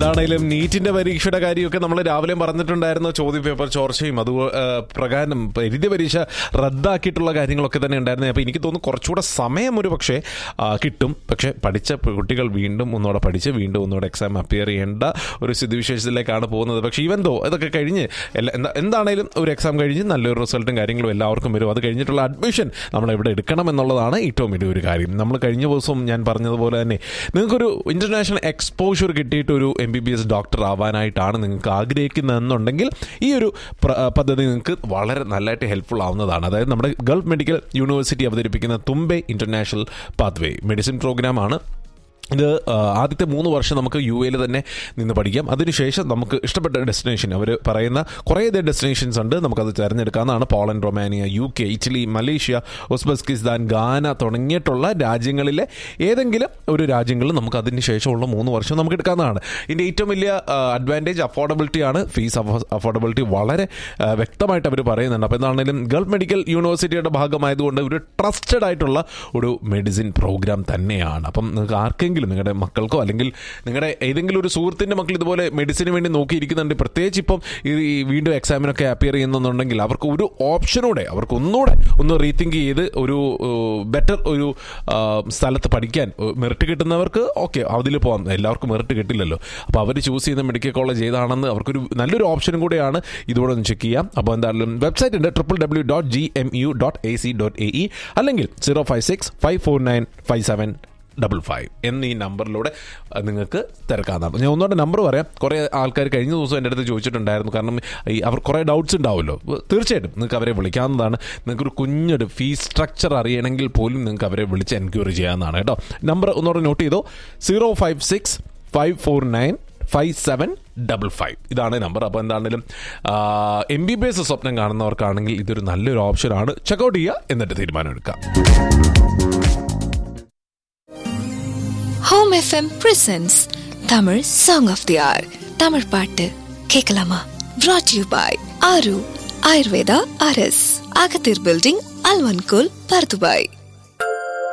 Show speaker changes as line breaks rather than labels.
എന്താണേലും നീറ്റിന്റെ പരീക്ഷയുടെ കാര്യമൊക്കെ നമ്മൾ രാവിലെ പറഞ്ഞിട്ടുണ്ടായിരുന്നു ചോദ്യ പേപ്പർ ചോർച്ചയും അത് പ്രകാരം എഴുതിയ പരീക്ഷ റദ്ദാക്കിയിട്ടുള്ള കാര്യങ്ങളൊക്കെ തന്നെ ഉണ്ടായിരുന്നു അപ്പോൾ എനിക്ക് തോന്നുന്നു കുറച്ചുകൂടെ സമയം ഒരു പക്ഷേ ആ, കിട്ടും പക്ഷേ പഠിച്ച കുട്ടികൾ വീണ്ടും ഒന്നുകൂടെ പഠിച്ച് വീണ്ടും ഒന്നുകൂടെ എക്സാം അപ്പിയർ ചെയ്യേണ്ട ഒരു സ്ഥിതിവിശേഷത്തിലേക്കാണ് പോകുന്നത് പക്ഷേ ഈവൻ ദോ ഇതൊക്കെ കഴിഞ്ഞ് എല്ലാ- എന്താ- എന്താണേലും ഒരു എക്സാം കഴിഞ്ഞ് നല്ലൊരു റിസൾട്ടും കാര്യങ്ങളും എല്ലാവർക്കും വരും അത് കഴിഞ്ഞിട്ടുള്ള അഡ്മിഷൻ നമ്മൾ എവിടെ എടുക്കണം എന്നുള്ളതാണ് ഏറ്റവും വലിയ ഒരു കാര്യം നമ്മൾ കഴിഞ്ഞ ദിവസം ഞാൻ പറഞ്ഞതുപോലെ തന്നെ നിങ്ങൾക്കൊരു ഇന്റർനാഷണൽ എക്സ്പോഷർ കിട്ടിയിട്ട് ഒരു M B B S doctor ആവാനായിട്ടാണ് നിങ്ങൾക്ക് ആഗ്രഹിക്കുന്നതെന്നുണ്ടെങ്കിൽ ഈ ഒരു പ്ര- പദ്ധതി നിങ്ങൾക്ക് വളരെ നല്ലതായിട്ട് ഹെൽപ്ഫുൾ ആവുന്നതാണ് അതായത് നമ്മുടെ ഗൾഫ് മെഡിക്കൽ യൂണിവേഴ്സിറ്റി അവതരിപ്പിക്കുന്ന തുമ്പെ ഇന്റർനാഷണൽ പാത്വേ മെഡിസിൻ പ്രോഗ്രാമാണ് ഇത് ആ, ആദ്യത്തെ മൂന്ന് വർഷം നമുക്ക് യു എയിൽ തന്നെ നിന്ന് പഠിക്കാം അതിനുശേഷം നമുക്ക് ഇഷ്ടപ്പെട്ട ഡെസ്റ്റിനേഷൻ അവർ പറയുന്ന കുറേയധികം ഡെസ്റ്റിനേഷൻസ് ഉണ്ട് നമുക്കത് തിരഞ്ഞെടുക്കാവുന്നതാണ് Poland Romania U K Italy Malaysia Uzbekistan Ghana തുടങ്ങിയിട്ടുള്ള രാജ്യങ്ങളിലെ ഏതെങ്കിലും ഒരു രാജ്യങ്ങളിൽ നമുക്ക് അതിന് ശേഷമുള്ള മൂന്ന് വർഷം നമുക്ക് എടുക്കാവുന്നതാണ് ഇതിൻ്റെ ഏറ്റവും വലിയ അഡ്വാൻറ്റേജ് അഫോർഡബിലിറ്റി ആണ് ഫീസ് അഫോർഡബിലിറ്റി വളരെ ആ, വ്യക്തമായിട്ട് അവർ പറയുന്നുണ്ട് അപ്പോൾ എന്താണെങ്കിലും ഗൾഫ് മെഡിക്കൽ യൂണിവേഴ്സിറ്റിയുടെ ഭാഗമായതുകൊണ്ട് ഒരു ട്രസ്റ്റഡ് ആയിട്ടുള്ള ഒരു മെഡിസിൻ പ്രോഗ്രാം തന്നെയാണ് അപ്പം നിങ്ങൾക്ക് ആർക്കെങ്കിലും നിങ്ങളുടെ മക്കൾക്കോ അല്ലെങ്കിൽ നിങ്ങളുടെ ഏതെങ്കിലും ഒരു സുഹൃത്തിൻ്റെ മക്കൾ ഇതുപോലെ മെഡിസിന് വേണ്ടി നോക്കിയിരിക്കുന്നുണ്ട് പ്രത്യേകിച്ച് ഇപ്പം ഈ ഈ വീണ്ടും എക്സാമിനൊക്കെ അപ്പിയർ ചെയ്യുന്നുണ്ടെങ്കിൽ അവർക്ക് ഒരു ഓപ്ഷനൂടെ അവർക്ക് ഒന്നുകൂടെ ഒന്ന് റീതിങ്ക് ചെയ്ത് ഒരു ബെറ്റർ ഒരു ആ, സ്ഥലത്ത് പഠിക്കാൻ മെറിറ്റ് കിട്ടുന്നവർക്ക് ഓക്കെ അതിൽ പോകാം എല്ലാവർക്കും മെറിറ്റ് കിട്ടില്ലല്ലോ അപ്പോൾ അവർ ചൂസ് ചെയ്യുന്ന മെഡിക്കൽ കോളേജ് ഏതാണെന്ന് അവർക്കൊരു നല്ലൊരു ഓപ്ഷനും കൂടെയാണ് ഇതോടെ ഒന്ന് ചെക്ക് ചെയ്യാം അപ്പോൾ എന്തായാലും വെബ്സൈറ്റ് ഉണ്ട് triple W dot G M U dot A C dot A E അല്ലെങ്കിൽ zero five six five four nine five seven double five എന്നീ നമ്പറിലൂടെ അഹ് നിങ്ങൾക്ക് തിരക്കാവുന്നതാണ് ഞാൻ ഒന്നുകൂടെ നമ്പർ പറയാം കുറേ ആൾക്കാർ കഴിഞ്ഞ ദിവസം എൻ്റെ അടുത്ത് ചോദിച്ചിട്ടുണ്ടായിരുന്നു കാരണം ഈ അവർ കുറേ ഡൗട്ട്സ് ഉണ്ടാവുമല്ലോ തീർച്ചയായിട്ടും നിങ്ങൾക്ക് അവരെ വിളിക്കാവുന്നതാണ് നിങ്ങൾക്കൊരു കുഞ്ഞൊരു ഫീസ് സ്ട്രക്ചർ അറിയണമെങ്കിൽ പോലും നിങ്ങൾക്ക് അവരെ വിളിച്ച് എൻക്വയറി ചെയ്യാവുന്നതാണ് കേട്ടോ നമ്പർ ഒന്നുകൂടെ നോട്ട് ചെയ്തോ zero five six five four nine five seven double five ഇതാണ് നമ്പർ അപ്പോൾ എന്താണെങ്കിലും എം ബി ബി എസ് സ്വപ്നം കാണുന്നവർക്കാണെങ്കിൽ ഇതൊരു നല്ലൊരു ഓപ്ഷനാണ് ചെക്കൗട്ട് ചെയ്യുക എന്നിട്ട് തീരുമാനം എടുക്കാം
home FM presents Tamil song of the hour Tamil பாட்டு கேட்கலாமா brought யூ பாய் ஆரு ஆயுர்வேதா அரஸ் அகத்தீர் பில்டிங் அல்வன்கோல் பர்துபாய்